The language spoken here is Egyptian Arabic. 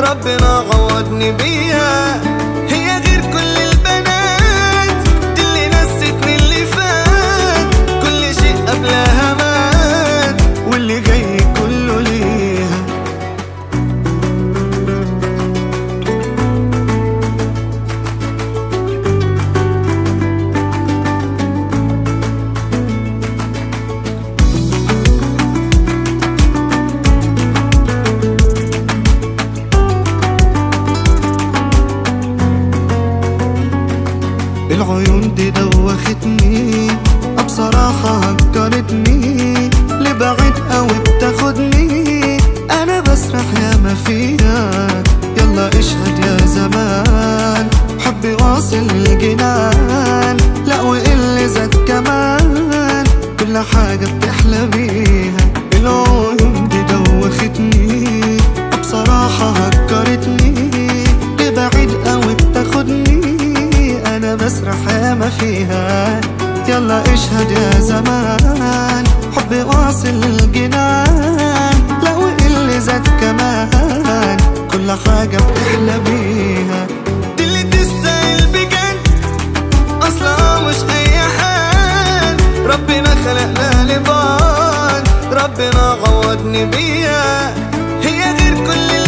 ربنا عوضني بيها هي غير كل البنات دي اللي نستني اللي فات كل شيء قبلها مات واللي جاي كله ليها العيون دي دوختني بصراحة هكرتني لبعيد قوي بتاخدني أنا بسرح يا ما فيها يلا اشهد يا زمان حبي واصل الجنان لا واللي زاد كمان كل حاجة بتحلى بيها العيون دي دوختني بصراحة هكرتني لبعيد قوي بتاخدني انا بسرح ياما فيها يلا اشهد يا زمان حبي واصل الجنان لو اللي زاد كمان كل حاجة بتحلى بيها دي اللي تستاهل بجد اصلا مش اي حد ربنا خلقنا لبعض ربنا عوضني بيها هي غير كل